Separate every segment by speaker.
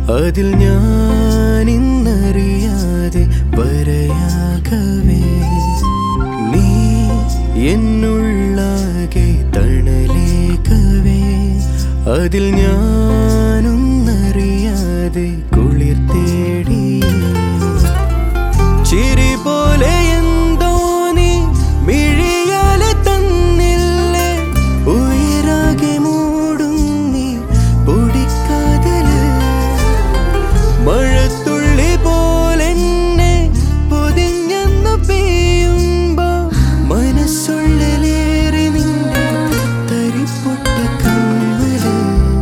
Speaker 1: അതിൽ ഞാൻ ഇന്നറിയാതെ വരയാകവേ നീ എന്നുള്ളാകെ തണലേക്കവേ അതിൽ ഞാനൊന്നറിയാതെ കുളിർ തേടി ചിരി പോലെ എന്തോ നീ മിഴിയാലെ തന്നില്ലേ ഉയരാകെ മൂടും നീ പൊടിക്കാതല് മഴത്തുള്ളി പോലെന്നെ പൊതിഞ്ഞെന്നു പെയ്യുമ്പോ മനസ്സുള്ളിലേറി നിന്റെ തരിപ്പൊട്ട കമ്മല്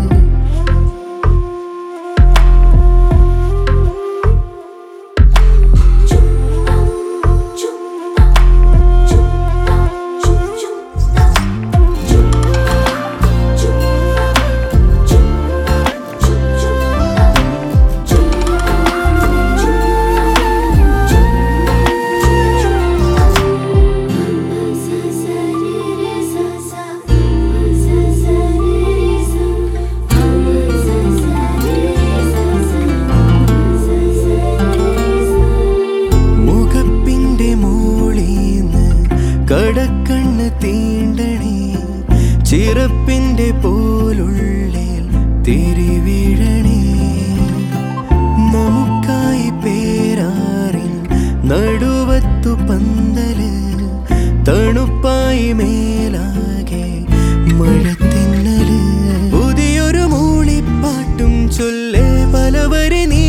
Speaker 1: മുഖപ്പിന്റെ മോളീന്ന് കടക്കണ്ണ് തീണ്ടണേ ചിറപ്പിന്റെ പോലുള്ളിൽ തിരിവിഴണേ നമുക്കായി പേരാറിൻ നടുവത്തു പന്തല് തണുപ്പായി മേലാകെ മഴത്തിന്നല് പുതിയൊരു മൂളിപ്പാട്ടും ചൊല്ലേ പലവരെ നീ